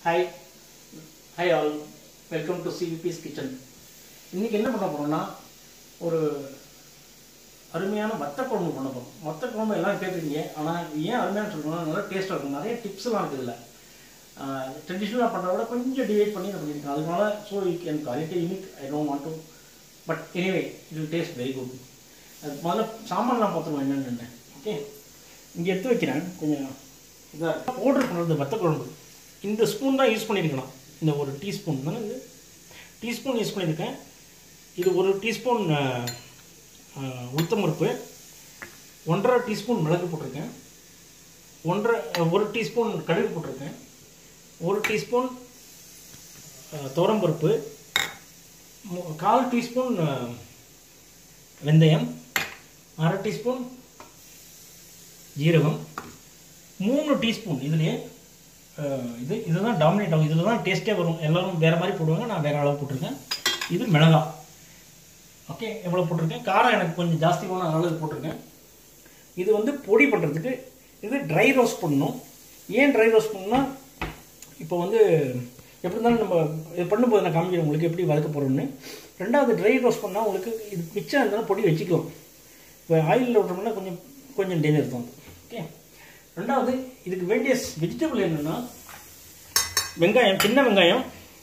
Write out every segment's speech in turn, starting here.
Hi hi all welcome to CVP's kitchen இன்றைக்கி என்ன பண்ண போகிறோம்னா ஒரு அருமையான வத்த குழம்பு பண்ண போகிறோம் வத்த குழம்பு எல்லாம் கேட்குறீங்க ஆனால் ஏன் அருமையான சொல்கிறோம்னா நல்லா டேஸ்ட்டாக இருக்கும் நிறைய டிப்ஸ்லாம் இருக்குது இதில் ட்ரெடிஷ்னலாக பண்ணுறத விட கொஞ்சம் டிவைட் பண்ணி நான் பண்ணியிருக்கேன் அதனால so you can quality unique I don't want to but anyway it will taste very good அது முதல்ல சாமான்லாம் பார்த்துருவோம் என்னென்னு ஓகே இங்கே எடுத்து வைக்கிறேன் கொஞ்சம் இதாக ஆர்டர் பண்ணுறது வத்த குழம்பு இந்த ஸ்பூன் தான் யூஸ் பண்ணியிருக்கலாம் இந்த ஒரு டீஸ்பூன் தானே இது டீஸ்பூன் யூஸ் பண்ணியிருக்கேன் இது ஒரு டீஸ்பூன் உளுத்தம்பருப்பு ஒன்றரை டீஸ்பூன் மிளகு போட்டிருக்கேன் ஒன்றரை ஒரு டீஸ்பூன் கடுகு போட்டிருக்கேன் ஒரு டீஸ்பூன் துவரம்பருப்பு மு- கால் டீஸ்பூன் அஹ், வெந்தயம் அரை டீஸ்பூன் ஜீரகம் மூணு டீஸ்பூன் இதுலேயே அஹ், இது இதுதான் டாமினேட் ஆகும் இதில் தான் டேஸ்ட்டே வரும் எல்லாரும் வேறு மாதிரி போடுவாங்க நான் வேறு அளவு போட்டிருக்கேன் இது மிளகாய் ஓகே எவ்வளோ போட்டிருக்கேன் காரம் எனக்கு கொஞ்சம் ஜாஸ்தி வேணும் அதனால இது போட்டிருக்கேன் இது வந்து பொடி பண்ணுறதுக்கு இது ட்ரை ரோஸ்ட் பண்ணணும் ஏன் ட்ரை ரோஸ்ட் பண்ணணும்னா இப்போ வந்து எப்படி இருந்தாலும் நம்ம இது பண்ணும்போது நான் காமிக்கிறேன் உங்களுக்கு எப்படி வதக்க போகிறோம்னு ரெண்டாவது ட்ரை ரோஸ்ட் பண்ணால் உங்களுக்கு இது மிச்சம் இருந்தாலும் பொடி வச்சுக்கலாம் இப்போ ஆயிலில் விட்டோம்னா கொஞ்சம் கொஞ்சம் டேஞ்சர் தான் ஓகே ரெண்டாவது இதுக்கு வேண்டிய வெஜிடபிள் என்னென்னா வெங்காயம் சின்ன வெங்காயம்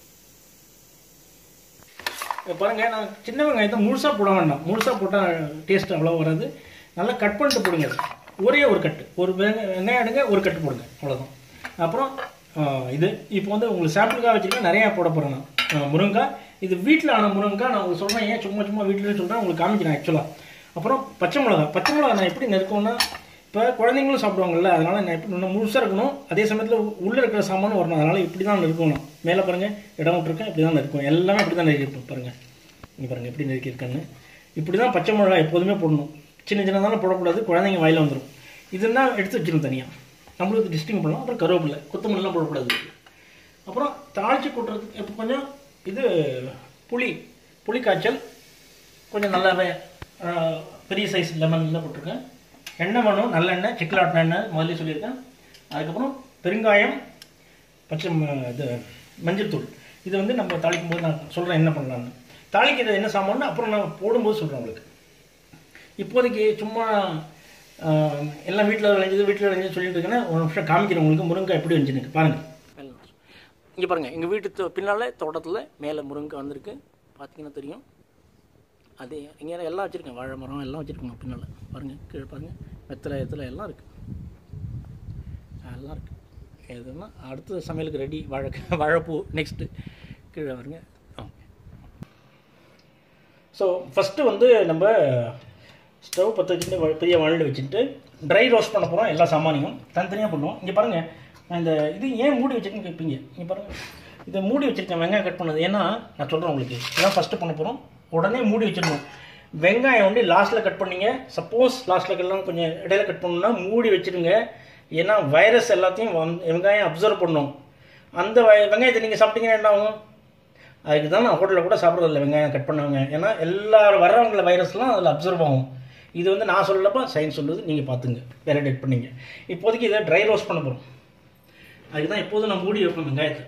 இங்க பாருங்க நான் சின்ன வெங்காயத்தை முழுசாக போட வேண்டாம் முழுசாக போட்டால் டேஸ்ட் அவ்வளோ வராது நல்லா கட் பண்ணிட்டு போடுங்க அது. ஒரே ஒரு கட்டு ஒரு வெங்க- வெங்காயம் எடுங்க ஒரு கட்டு போடுங்க அவ்வளோதான் அப்புறம் ஆ, இது இப்போ வந்து உங்களுக்கு சாம்பிளுக்காக வச்சுருக்கேன் நிறையா போட போகிறேன் நான் ஆ, முருங்கைக்காய் இது வீட்டில் ஆன முருங்கைக்காய் நான் உங்களுக்கு சொல்கிறேன் ஏன் சும்மா சும்மா வீட்டில் சொல்கிறேன் உங்களுக்கு காமிக்கிறேன் ஆக்சுவலாக அப்புறம் பச்சை மிளகா பச்சை மிளகா நான் எப்படி நெருக்கணும்னா இப்போ குழந்தைங்களும் சாப்பிடுவாங்கல்ல அதனால நான் எப்படி இன்னும் முழுசாக இருக்கணும் அதே சமயத்தில் உள்ளே இருக்கிற சாமானும் வரணும் அதனால இப்படி தான் நெருக்கணும் மேலே பாருங்கள் இடம் விட்டுருக்கேன் இப்படி தான் நெருக்கும் எல்லாமே இப்படி தான் நெருக்கிருக்கும் பாருங்கள் இங்கே பாருங்கள் எப்படி நெருக்கியிருக்கான்னு இப்படி தான் பச்சை மிளகா எப்போதுமே போடணும் சின்ன சின்னதான போடக்கூடாது குழந்தைங்க வாயில வந்துடும் இதுன்னா எடுத்து வச்சிடும் தனியாக நம்மளுக்கு டிஸ்டிங் பண்ணலாம் அப்புறம் கருவேப்பிலை கொத்தமல்லாம் போடக்கூடாது அப்புறம் தாளிச்சு கொட்டுறதுக்கு இப்போ கொஞ்சம் இது புளி புளி காய்ச்சல் கொஞ்சம் நல்லாவே ஆஹ், பெரிய சைஸ் லெமன்லாம் போட்டிருக்கேன் எண்ணெய் வேணும் நல்லெண்ணெய் சிக்கலாட்டின எண்ணெய் முதல்ல சொல்லியிருக்கேன் அதுக்கப்புறம் பெருங்காயம் பச்சை ம- இது மஞ்சள் தூள் இது வந்து நம்ம தாளிக்கும் போது நான் சொல்கிறேன் என்ன பண்ணலான்னு தாளிக்கிறது என்ன சாமான்னு அப்புறம் நான் போடும்போது சொல்கிறேன் உங்களுக்கு இப்போதைக்கு சும்மா ஆஹ், எல்லாம் வீட்டில் விளைஞ்சது வீட்டில் விளைஞ்சது சொல்லிட்டு இருக்கேன்னா ஒரு நிமிஷம் காமிக்கிறேன் உங்களுக்கு முருங்கைக்காய் எப்படி வந்துச்சுன்னு பாருங்கள் இங்கே பாருங்கள் எங்கள் வீட்டு பின்னால் தோட்டத்தில் மேலே முருங்கைக்காய் வந்திருக்கு பார்த்தீங்கன்னா தெரியும் அது இங்கே எல்லாம் வச்சுருக்கேன் வாழை மரம் எல்லாம் வச்சுருக்கோங்க பின்னால் பாருங்கள் கீழே பாருங்கள் வெத்தலை வெத்தலை எல்லாம் இருக்குது எல்லாம் இருக்குது எதுனா அடுத்த சமையலுக்கு ரெடி வாழை வாழைப்பூ நெக்ஸ்ட்டு கீழே வருங்க ஸோ ஃபஸ்ட்டு வந்து நம்ம ஸ்டவ் பற்ற வச்சுட்டு வ- பெரிய வானல் வச்சுட்டு ட்ரை ரோஸ்ட் பண்ண போகிறோம் எல்லா சாமானியும் தனித்தனியாக பண்ணுவோம் இங்கே பாருங்கள் நான் இந்த இது ஏன் மூடி வச்சிருக்கேன்னு கேட்பீங்க இங்கே பாருங்கள் இதை மூடி வச்சிருக்கேன் வெங்காயம் கட் பண்ணது ஏன்னா நான் சொல்கிறேன் உங்களுக்கு இதான் ஃபஸ்ட்டு பண்ண போகிறோம் உடனே மூடி வச்சிடணும் வெங்காயம் வந்து லாஸ்ட்டில் கட் பண்ணீங்க சப்போஸ் லாஸ்ட்டில் எல்லாம் கொஞ்சம் இடையில கட் பண்ணணும்னா மூடி வச்சிருங்க ஏன்னா வைரஸ் எல்லாத்தையும் வந்து வெங்காயம் அப்சர்வ் பண்ணும் அந்த வ- வெங்காயத்தை நீங்கள் சாப்பிட்டீங்கன்னா என்ன ஆகும் அதுக்கு தான் நான் ஹோட்டலில் கூட சாப்பிட்றது இல்லை வெங்காயம் கட் பண்ணுவாங்க ஏன்னா எல்லாரும் வர்றவங்கள வைரஸ்லாம் அதில் அப்சர்வ் ஆகும் இது வந்து நான் சொல்லப்போ சயின்ஸ் சொல்லுது நீங்கள் பார்த்துங்க வேலிடேட் பண்ணீங்க இப்போதைக்கு இதை ட்ரை ரோஸ்ட் பண்ண போகிறோம் அதுக்கு தான் எப்போதும் நான் மூடி வைப்பேன் வெங்காயத்தை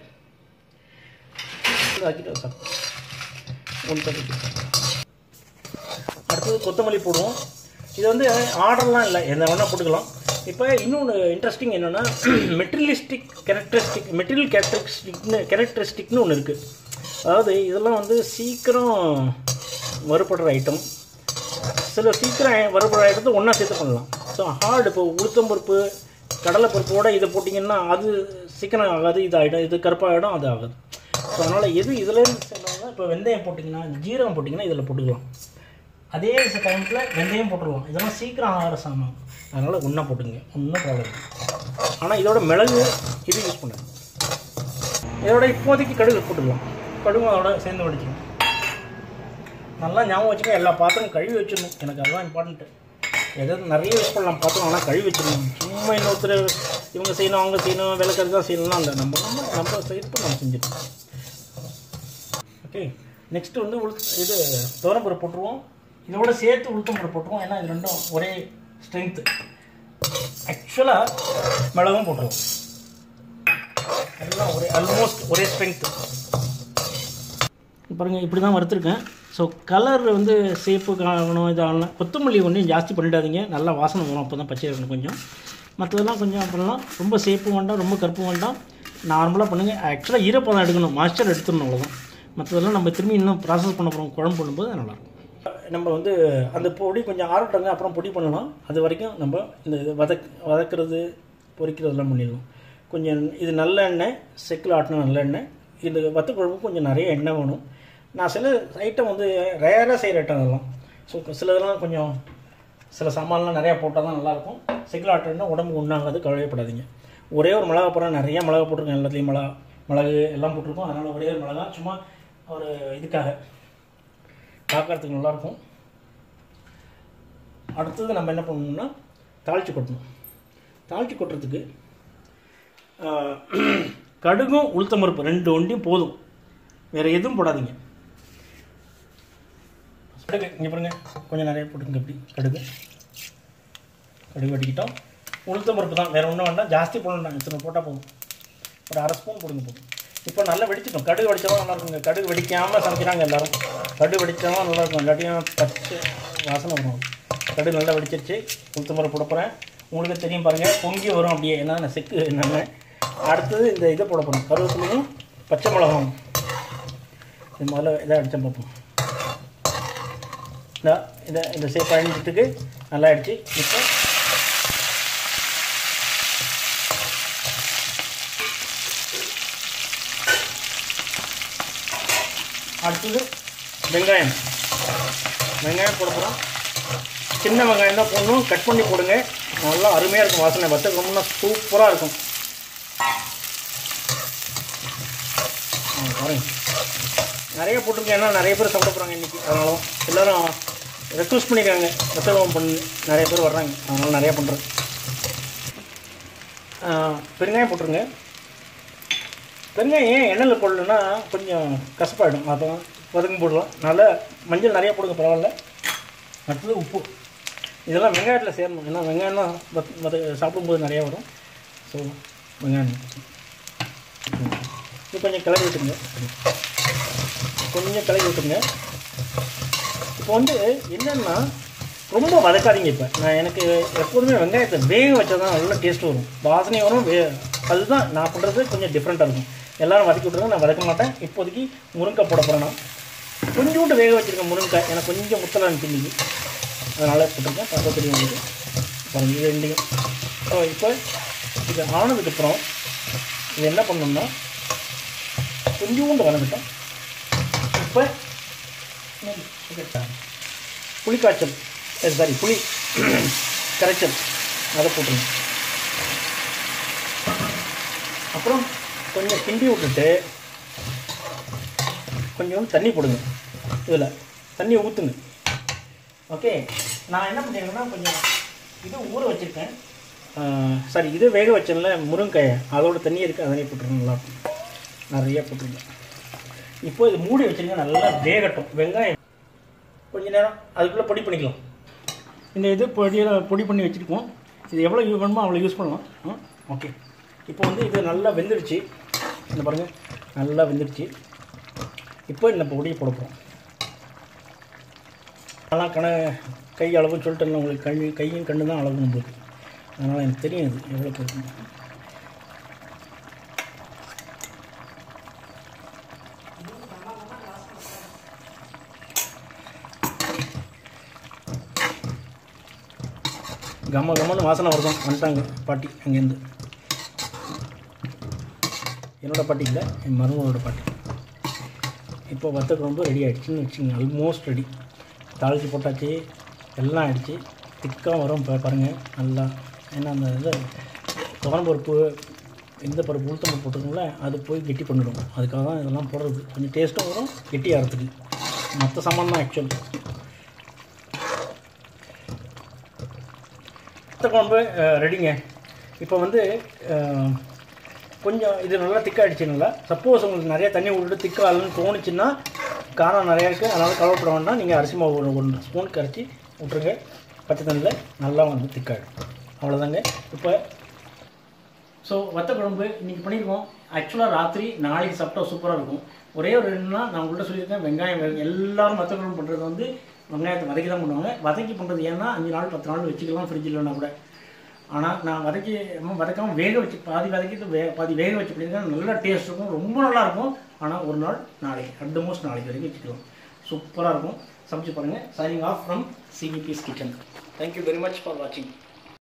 இது ஆக்கிட்டு சார் ஒன்று தட்டிட்டு அடுத்தது கொத்தமல்லி போடுவோம் இது வந்து ஆர்டர்லாம் இல்லை எந்த வேணால் போட்டுக்கலாம் இப்போ இன்னொன்று இன்ட்ரெஸ்டிங் என்னென்னா மெட்டீரியலிஸ்டிக் கேரக்டரிஸ்டிக் மெட்டீரியல் கேரக்டரிஸ்டிக்னு கேரக்டரிஸ்டிக்னு ஒன்று இருக்குது அதாவது இதெல்லாம் வந்து சீக்கிரம் வறுபடுற ஐட்டம் சில சீக்கிரம் வறுபடுற ஐட்டத்தை ஒன்றா சேர்த்து பண்ணலாம் ஸோ ஹார்டு இப்போ உளுத்தம்பருப்பு கடலைப்பருப்போட இதை போட்டிங்கன்னா அது சீக்கிரம் ஆகாது இது ஆகிடும் இது கருப்பாகிடும் அது ஆகாது ஸோ அதனால் எது இதுலேருந்து சேர்ந்தாங்க இப்போ வெந்தயம் போட்டிங்கன்னா ஜீரகம் போட்டிங்கன்னா இதில் போட்டுக்கலாம் அதே டைமில் வெந்தயம் போட்டுருவோம் இதெல்லாம் சீக்கிரம் ஆகிற சாமான் அதனால் ஒன்றா போட்டுங்க ஒன்றும் ப்ராப்ளம் இல்லை ஆனால் இதோட மிளகு இது யூஸ் பண்ணுங்க இதோட இப்போதைக்கு கடுகு போட்டுக்கலாம் கடுகு அதோட சேர்ந்து வடிச்சிடும் நல்லா ஞாபகம் வச்சுக்க எல்லா பாத்திரம் கழுவி வச்சிடணும் எனக்கு அதுதான் இம்பார்ட்டன்ட்டு எதாவது நிறைய யூஸ் பண்ணலாம் பாத்திரம் ஆனால் கழுவி வச்சிடணும் சும்மா இன்னொருத்தர் இவங்க செய்யணும் அவங்க செய்யணும் விளக்கறது தான் செய்யணும்லாம் இல்லை நம்ம நம்ம நம்ம செய்யறது நம்ம செஞ்சிடணும் ஓகே நெக்ஸ்ட்டு வந்து உளுத்து இது துவரம்பருப்பு போட்டுருவோம் இதோட சேர்த்து உளுத்தம்பருப்பு போட்டுருவோம் ஏன்னா இது ரெண்டும் ஒரே ஸ்ட்ரென்த்து ஆக்சுவலாக மிளகும் போட்டுருவோம் எல்லாம் ஒரே ஆல்மோஸ்ட் ஒரே ஸ்ட்ரென்த்து பாருங்கள் இப்படி தான் வறுத்துருக்கேன் ஸோ கலர் வந்து சேப்பு காணணும் இதாகணும் கொத்தமல்லி ஒன்றும் ஜாஸ்தி பண்ணிடாதீங்க நல்லா வாசனை வரும் அப்போ தான் பச்சை இருக்கணும் கொஞ்சம் மற்றதெல்லாம் கொஞ்சம் பண்ணலாம் ரொம்ப சேப்பும் வேண்டாம் ரொம்ப கருப்பும் வேண்டாம் நார்மலாக பண்ணுங்கள் ஆக்சுவலாக ஈரப்பதம் எடுக்கணும் மாய்ஸ்சர் எடுத்துடணும் அவ்வளோதான் மற்றதெல்லாம் நம்ம திரும்பி இன்னும் ப்ராசஸ் பண்ண போகிறோம் குழம்பு பண்ணும்போது அது நல்லாயிருக்கும் நம்ம வந்து அந்த பொடி கொஞ்சம் ஆறட்டங்க அப்புறம் பொடி பண்ணலாம் அது வரைக்கும் நம்ம இந்த இது வதக் வதக்கிறது பொரிக்கிறதெல்லாம் பண்ணிடலாம் கொஞ்சம் இது நல்ல எண்ணெய் செக்கில் ஆட்டின நல்ல எண்ணெய் இந்த வத்த குழம்பு கொஞ்சம் நிறைய எண்ணெய் வேணும் நான் சில ஐட்டம் வந்து ரேராக செய்கிற ஐட்டம் அதெல்லாம் ஸோ சிலதெல்லாம் கொஞ்சம் சில சாமான்லாம் நிறையா போட்டால் தான் நல்லாயிருக்கும் செக்கில் ஆட்டினா உடம்புக்கு உண்ணாகாது கவலையப்படாதீங்க ஒரே ஒரு மிளகா போடுறேன் நிறைய மிளகா போட்டிருக்கேன் எல்லாத்துலேயும் மிளகா மிளகு எல்லாம் போட்டிருக்கோம் அதனால் ஒரே ஒரு மிளகா சும்மா ஒரு இதுக்காக பார்க்கறதுக்கு நல்லாயிருக்கும் அடுத்தது நம்ம என்ன பண்ணணும்னா தாளித்து கொட்டணும் தாளித்து கொட்டுறதுக்கு ஆஹ், கடுகும் உளுத்தம் பருப்பு ரெண்டு ஒண்டியும் போதும் வேறு எதுவும் போடாதீங்க கடுகு இங்கே பாருங்க கொஞ்சம் நிறைய போட்டுங்க இப்படி கடுகு கடுகு வெட்டிக்கிட்டோம் உளுத்தம் பருப்பு தான் வேறு ஒன்றும் வேண்டாம் ஜாஸ்தி போடணும் இத்தனை போட்டால் போதும் ஒரு அரை ஸ்பூன் போடுங்க போதும் இப்போ நல்லா வெடிச்சிட்டோம் கடுகு வெடிச்சாலும் நல்லா இருக்குங்க கடுகு வெடிக்காமல் சமைக்கிறாங்க எல்லாரும் கடுகு வெடிச்சாலும் நல்லா இருக்கும் இல்லாட்டியும் பச்சை வாசனை வரும் கடுகு நல்லா வெடிச்சிருச்சு உளுத்தம் பருப்பு போட போகிறேன் உங்களுக்கு தெரியும் பாருங்கள் பொங்கி வரும் அப்படியே ஏன்னா நான் செக்கு என்னென்ன அடுத்தது இந்த இதை போட போகிறோம் கருவேப்பிலையும் பச்சை மிளகாவும் இது முதல்ல இதை அடித்தேன் பார்ப்போம் இந்த இதை இந்த சேப் அழிஞ்சதுக்கு நல்லா ஆயிடுச்சு இப்போ அடுத்தது வெங்காயம் வெங்காயம் போட போகிறோம் சின்ன வெங்காயம் தான் போடணும் கட் பண்ணி போடுங்க நல்லா அருமையாக இருக்கும் வாசனை வத்த குழம்புனா சூப்பராக இருக்கும் ஆ, பாருங்க நிறைய போட்டிருக்கேன் ஏன்னா நிறைய பேர் சாப்பிட போகிறாங்க இன்றைக்கி அதனால எல்லோரும் ரெக்வஸ்ட் பண்ணியிருக்காங்க வத்த குழம்பு பண்ணு நிறைய பேர் வர்றாங்க அதனால நிறையா பண்ணுறேன் பெருங்காயம் போட்டுருங்க வெங்காயம் ஏன் எண்ணெயில் போடலன்னா கொஞ்சம் கசப்பாயிடும் அதான் வதக்கும் போடலாம் நல்லா மஞ்சள் நிறைய போடுங்க பரவாயில்ல அடுத்தது உப்பு இதெல்லாம் வெங்காயத்தில் சேரணும் ஏன்னா வெங்காயம் தான் வத வத சாப்பிடும்போது நிறையா வரும் ஸோ வெங்காயம் இது கொஞ்சம் கிளறி விட்டுருங்க கொஞ்சம் கிளறி விட்டுருங்க இப்போ வந்து என்னென்னா ரொம்ப வதக்காதீங்க இப்போ நான் எனக்கு எப்போதுமே வெங்காயத்தை வேக வச்சா தான் நல்லா டேஸ்ட் வரும் வாசனை வரும் வே அதுதான் நான் பண்ணுறது கொஞ்சம் டிஃப்ரெண்ட்டாக இருக்கும் எல்லாரும் வதக்கி விட்ருங்க நான் வதக்க மாட்டேன் இப்போதைக்கு முருங்கை போட போகிறேன் நான் கொஞ்சோண்டு வேக வச்சுருக்கேன் முருங்கை எனக்கு கொஞ்சம் முத்தலாம் இருந்துச்சு அதனால் போட்டிருக்கேன் பார்க்க தெரியும் உங்களுக்கு பாருங்க இது ரெண்டையும் ஸோ இப்போ இது ஆனதுக்கப்புறம் இது என்ன பண்ணணும்னா கொஞ்சோண்டு வதங்கிட்டோம் இப்போ புளிக்காய்ச்சல் சாரி புளி கரைச்சல் அதை போட்டுருங்க அப்புறம் கொஞ்சம் கிண்டி விட்டுட்டு கொஞ்சம் தண்ணி போடுங்க இதில் தண்ணி ஊற்றுங்க ஓகே நான் என்ன பண்ணிருக்கேன்னா கொஞ்சம் இது ஊற வச்சுருக்கேன் சாரி இது வேக வச்சேன்ல முருங்கைக்காயை அதோட தண்ணி இருக்குது அதனே போட்டுருங்க நல்லா இருக்கும். நிறைய போட்டுருங்க இப்போ இது மூடி வச்சுருங்க நல்லா வேகட்டும் வெங்காயம் கொஞ்ச நேரம் அதுக்குள்ளே பொடி பண்ணிக்கலாம் இந்த இது பொடியில் பொடி பண்ணி வச்சுருக்கோம் இது எவ்வளோ யூஸ் பண்ணுமோ அவ்வளோ யூஸ் பண்ணலாம் ஓகே இப்போ வந்து இது நல்லா வெந்துடுச்சு இந்த பாருங்கள் நல்லா வெந்துடுச்சு இப்போ இந்த பொடியை போட போகிறோம் ஆனால் கண கை அளவுன்னு சொல்லிட்டு உங்களுக்கு கை கையும் கண்ணு தான் அளவு நம்மளுக்கு அதனால் எனக்கு தெரியும் இது எவ்வளோ போடணும் கம்ம கம்மன்னு வாசனை வருதான் வந்துட்டாங்க பாட்டி அங்கேருந்து என்னோட பாட்டி இல்லை என் மருமகளோட பாட்டி இப்போ வத்த குழம்பு ரெடி ஆகிடுச்சுன்னு வச்சுங்க ஆல்மோஸ்ட் ரெடி தாளித்து போட்டாச்சு எல்லாம் ஆயிடுச்சு திக்காக வரும் இப்போ பாருங்கள் நல்லா ஏன்னா அந்த இது துவரம் பருப்பு எந்த பருப்பு உளுத்தம் பருப்பு போட்டிருக்கோம்ல அது போய் கெட்டி பண்ணிடும் அதுக்காக தான் இதெல்லாம் போடுறது கொஞ்சம் டேஸ்ட்டும் வரும் கெட்டி ஆகிறதுக்கு மற்ற சாமான் தான் ஆக்சுவல் வத்த குழம்பு அஹ், ரெடிங்க இப்போ வந்து அஹ், கொஞ்சம் இது நல்லா திக்காகிடுச்சுங்களா சப்போஸ் உங்களுக்கு நிறைய தண்ணி விட்டுட்டு திக்காகலன்னு தோணுச்சுன்னா காரம் நிறையா இருக்குது அதனால் கவலைப்பட வேண்டாம் நீங்கள் அரிசி மாவு ஒரு ஒன்று ஸ்பூன் கரைச்சி விட்ருங்க பச்சை தண்ணியில் நல்லா வந்து திக்காயிடும் அவ்வளோதாங்க இப்போ ஸோ வத்த குழம்பு இன்றைக்கி பண்ணியிருக்கோம் ஆக்சுவலாக ராத்திரி நாளைக்கு சாப்பிட்டா சூப்பராக இருக்கும் ஒரே ஒரு ரெண்டு நாள் நான் உங்கள்கிட்ட சொல்லியிருக்கேன் வெங்காயம் வெ- எல்லாரும் மற்றவங்களும் பண்ணுறது வந்து வெங்காயத்தை வதக்கி தான் பண்ணுவாங்க வதக்கி பண்ணுறது ஏன்னா அஞ்சு நாள் பத்து நாள் வச்சுக்கலாம் ஃப்ரிட்ஜ் இல்லைன்னா கூட ஆனால் நான் வதக்கி இன்னும் வதக்காம வேக வச்சு பாதி வதக்கிட்டு வே பாதி வேக வச்சு பண்ணியிருக்கேன் நல்லா டேஸ்ட் இருக்கும் ரொம்ப நல்லா இருக்கும் ஆனால் ஒரு நாள் நாளைக்கு அட் மோஸ்ட் நாளைக்கு வரைக்கும் வச்சுக்கலாம் சூப்பராக இருக்கும் சமைச்சு பாருங்கள் signing off from CVP's kitchen thank you very much for வாட்சிங்